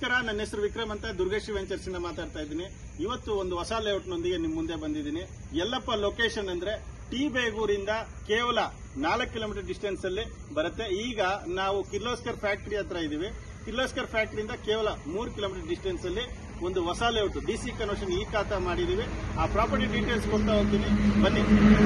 ನಮಸ್ಕಾರ ನನ್ನ ಹೆಸರು ವಿಕ್ರಮ್ ಅಂತ ದುರ್ಗಶ್ರೀ ವೆಂಚರ್ಸ್ ಇಂದ ಮಾತಾಡ್ತಾ ಇದ್ದೀನಿ ಇವತ್ತು ಒಂದು ಹೊಸ ಲೇಔಟ್ ನೊಂದಿಗೆ ನಿಮ್ ಮುಂದೆ ಬಂದಿದ್ದೀನಿ ಎಲ್ಲಪ್ಪ ಲೊಕೇಶನ್ ಅಂದ್ರೆ ಟಿ ಬೇಗೂರಿಂದ ಕೇವಲ ನಾಲ್ಕು ಕಿಲೋಮೀಟರ್ ಡಿಸ್ಟೆನ್ಸ್ ಅಲ್ಲಿ ಬರುತ್ತೆ ಈಗ ನಾವು ಕಿರ್ಲೋಸ್ಕರ್ ಫ್ಯಾಕ್ಟರಿ ಹತ್ರ ಇದೀವಿ ಕಿರ್ಲೋಸ್ಕರ್ ಫ್ಯಾಕ್ಟರಿಯಿಂದ ಕೇವಲ ಮೂರು ಕಿಲೋಮೀಟರ್ ಡಿಸ್ಟೆನ್ಸ್ ಅಲ್ಲಿ ಒಂದು ಹೊಸ ಲೇಔಟ್ ಡಿ ಸಿ ಕನ್ವರ್ಷನ್ ಈ ಖಾತಾ ಮಾಡಿದೀವಿ ಆ ಪ್ರಾಪರ್ಟಿ ಡೀಟೇಲ್ಸ್ ಕೊಡ್ತಾ ಹೋಗ್ತೀನಿ ಬನ್ನಿ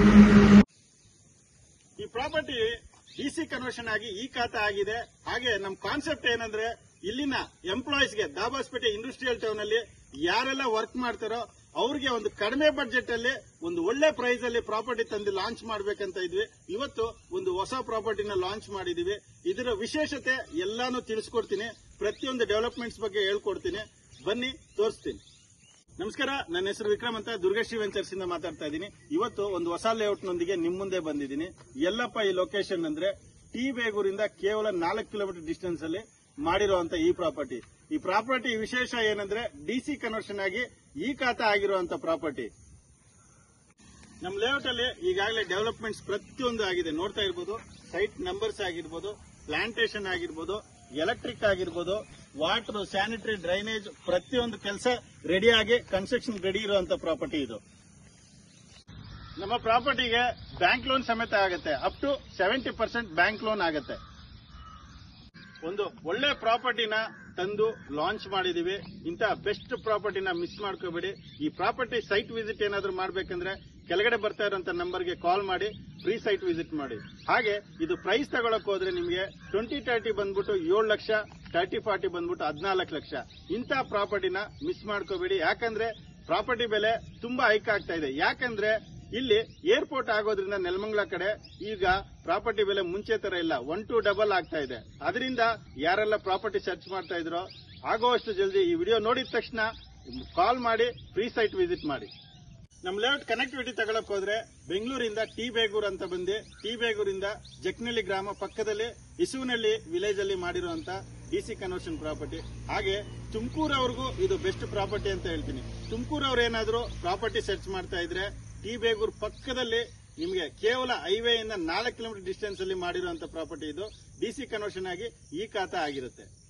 ಈ ಪ್ರಾಪರ್ಟಿ ಡಿಸಿ ಕನ್ವರ್ಷನ್ ಆಗಿ ಈ ಖಾತಾ ಆಗಿದೆ ಹಾಗೆ ನಮ್ ಕಾನ್ಸೆಪ್ಟ್ ಏನಂದ್ರೆ ಇಲ್ಲಿನ ಎಂಪ್ಲಾಯೀಸ್ಗೆ ದಾಬಾಸ್ಪೇಟೆ ಇಂಡಸ್ಟ್ರಿಯಲ್ ಟೌನ್ ಅಲ್ಲಿ ಯಾರೆಲ್ಲ ವರ್ಕ್ ಮಾಡ್ತಾರೋ ಅವ್ರಿಗೆ ಒಂದು ಕಡಿಮೆ ಬಡ್ಜೆಟ್ ಅಲ್ಲಿ ಒಂದು ಒಳ್ಳೆ ಪ್ರೈಸ್ ಅಲ್ಲಿ ಪ್ರಾಪರ್ಟಿ ತಂದು ಲಾಂಚ್ ಮಾಡ್ಬೇಕಂತ ಇದ್ವಿ ಇವತ್ತು ಒಂದು ಹೊಸ ಪ್ರಾಪರ್ಟಿನ ಲಾಂಚ್ ಮಾಡಿದೀವಿ ಇದರ ವಿಶೇಷತೆ ಎಲ್ಲಾನು ತಿಳಿಸ್ಕೊಡ್ತೀನಿ ಪ್ರತಿಯೊಂದು ಡೆವಲಪ್ಮೆಂಟ್ಸ್ ಬಗ್ಗೆ ಹೇಳ್ಕೊಡ್ತೀನಿ ಬನ್ನಿ ತೋರಿಸ್ತೀನಿ ನಮಸ್ಕಾರ ನನ್ನ ಹೆಸರು ವಿಕ್ರಮ್ ಅಂತ ದುರ್ಗಶ್ರೀ ವೆಂಚರ್ಸ್ ಇಂದ ಮಾತಾಡ್ತಾ ಇದ್ದೀನಿ ಇವತ್ತು ಒಂದು ಹೊಸ ಲೇಔಟ್ ನೊಂದಿಗೆ ನಿಮ್ ಮುಂದೆ ಬಂದಿದ್ದೀನಿ ಎಲ್ಲಪ್ಪ ಈ ಲೊಕೇಶನ್ ಅಂದ್ರೆ ಟಿ ಬೇಗೂರಿಂದ ಕೇವಲ ನಾಲ್ಕು ಕಿಲೋಮೀಟರ್ ಡಿಸ್ಟೆನ್ಸ್ ಅಲ್ಲಿ ಮಾಡಿರುವಂತ ಈ ಪ್ರಾಪರ್ಟಿ ಈ ಪ್ರಾಪರ್ಟಿ ವಿಶೇಷ ಏನಂದ್ರೆ ಡಿಸಿ ಕನ್ವರ್ಷನ್ ಆಗಿ ಈ ಖಾತಾ ಆಗಿರುವಂತ ಪ್ರಾಪರ್ಟಿ ನಮ್ಮ ಲೇಔಟ್ ಅಲ್ಲಿ ಈಗಾಗಲೇ ಡೆವಲಪ್ಮೆಂಟ್ಸ್ ಪ್ರತಿಯೊಂದು ಆಗಿದೆ ನೋಡ್ತಾ ಇರ್ಬೋದು ಸೈಟ್ ನಂಬರ್ಸ್ ಆಗಿರ್ಬೋದು ಪ್ಲಾಂಟೇಶನ್ ಆಗಿರ್ಬೋದು ಎಲೆಕ್ಟ್ರಿಕ್ ಆಗಿರ್ಬೋದು ವಾಟರ್ ಸ್ಯಾನಿಟರಿ ಡ್ರೈನೇಜ್ ಪ್ರತಿಯೊಂದು ಕೆಲಸ ರೆಡಿಯಾಗಿ ಕನ್ಸ್ಟ್ರಕ್ಷನ್ ರೆಡಿ ಇರುವಂತ ಪ್ರಾಪರ್ಟಿ ಇದು ನಮ್ಮ ಪ್ರಾಪರ್ಟಿಗೆ ಬ್ಯಾಂಕ್ ಲೋನ್ ಸಮೇತ ಆಗುತ್ತೆ up to seventy percent bank loan ಆಗುತ್ತೆ ಒಂದು ಒಳ್ಳೆ ಪ್ರಾಪರ್ಟಿನ ತಂದು ಲಾಂಚ್ ಮಾಡಿದೀವಿ ಇಂಥ ಬೆಸ್ಟ್ ಪ್ರಾಪರ್ಟಿನ ಮಿಸ್ ಮಾಡ್ಕೋಬೇಡಿ ಈ ಪ್ರಾಪರ್ಟಿ ಸೈಟ್ ವಿಸಿಟ್ ಏನಾದ್ರೂ ಮಾಡ್ಬೇಕಂದ್ರೆ ಕೆಳಗಡೆ ಬರ್ತಾ ಇರುವಂತ ನಂಬರ್ಗೆ ಕಾಲ್ ಮಾಡಿ ಫ್ರೀ ಸೈಟ್ ವಿಸಿಟ್ ಮಾಡಿ ಹಾಗೆ ಇದು ಪ್ರೈಸ್ ತಗೊಳಕ್ ಹೋದ್ರೆ ನಿಮಗೆ ಟ್ವೆಂಟಿ ತರ್ಟಿ ಬಂದ್ಬಿಟ್ಟು ಏಳು ಲಕ್ಷ ತರ್ಟಿ ಫಾರ್ಟಿ ಬಂದ್ಬಿಟ್ಟು ಹದಿನಾಲ್ಕು ಲಕ್ಷ ಇಂಥ ಪ್ರಾಪರ್ಟಿನ ಮಿಸ್ ಮಾಡ್ಕೋಬೇಡಿ ಯಾಕಂದ್ರೆ ಪ್ರಾಪರ್ಟಿ ಬೆಲೆ ತುಂಬಾ ಹೈಕ್ ಆಗ್ತಾ ಇದೆ ಯಾಕಂದ್ರೆ ಇಲ್ಲಿ ಏರ್ಪೋರ್ಟ್ ಆಗೋದ್ರಿಂದ ನೆಲಮಂಗಲ ಕಡೆ ಈಗ ಪ್ರಾಪರ್ಟಿ ಬೆಲೆ ಮುಂಚೆ ತರ ಇಲ್ಲ ಒನ್ ಟು ಡಬಲ್ ಆಗ್ತಾ ಇದೆ ಅದರಿಂದ ಯಾರೆಲ್ಲ ಪ್ರಾಪರ್ಟಿ ಸರ್ಚ್ ಮಾಡ್ತಾ ಇದ್ರೋ ಆಗೋಷ್ಟು ಜಲ್ದಿ ಈ ವಿಡಿಯೋ ನೋಡಿದ ತಕ್ಷಣ ಕಾಲ್ ಮಾಡಿ ಫ್ರೀ ಸೈಟ್ ವಿಸಿಟ್ ಮಾಡಿ ನಮ್ ಲೇಔಟ್ ಕನೆಕ್ಟಿವಿಟಿ ತಗೊಳಕ್ ಹೋದ್ರೆ ಬೆಂಗಳೂರಿಂದ ಟಿ ಬೇಗೂರ್ ಅಂತ ಬಂದು ಟಿ ಬೇಗೂರಿಂದ ಜಕ್ನಳ್ಳಿ ಗ್ರಾಮ ಪಕ್ಕದಲ್ಲಿ ಇಸುವಿನಹಳ್ಳಿ ವಿಲೇಜ್ ಅಲ್ಲಿ ಮಾಡಿರುವಂತ ಡಿಸಿ ಕನ್ವರ್ಷನ್ ಪ್ರಾಪರ್ಟಿ ಹಾಗೆ ತುಮಕೂರವ್ರಿಗೂ ಇದು ಬೆಸ್ಟ್ ಪ್ರಾಪರ್ಟಿ ಅಂತ ಹೇಳ್ತೀನಿ ತುಮಕೂರವ್ರು ಏನಾದ್ರು ಪ್ರಾಪರ್ಟಿ ಸರ್ಚ್ ಮಾಡ್ತಾ ಇದ್ರೆ ಟಿ ಬೇಗೂರ್ ಪಕ್ಕದಲ್ಲಿ ನಿಮಗೆ ಕೇವಲ ಹೈವೇ ಇಂದ ನಾಲ್ಕು ಕಿಲೋಮೀಟರ್ ಡಿಸ್ಟೆನ್ಸ್ ಅಲ್ಲಿ ಮಾಡಿರುವಂತ ಪ್ರಾಪರ್ಟಿ ಇದು ಡಿಸಿ ಕನ್ವರ್ಷನ್ ಆಗಿ ಈ ಖಾತಾ ಆಗಿರುತ್ತೆ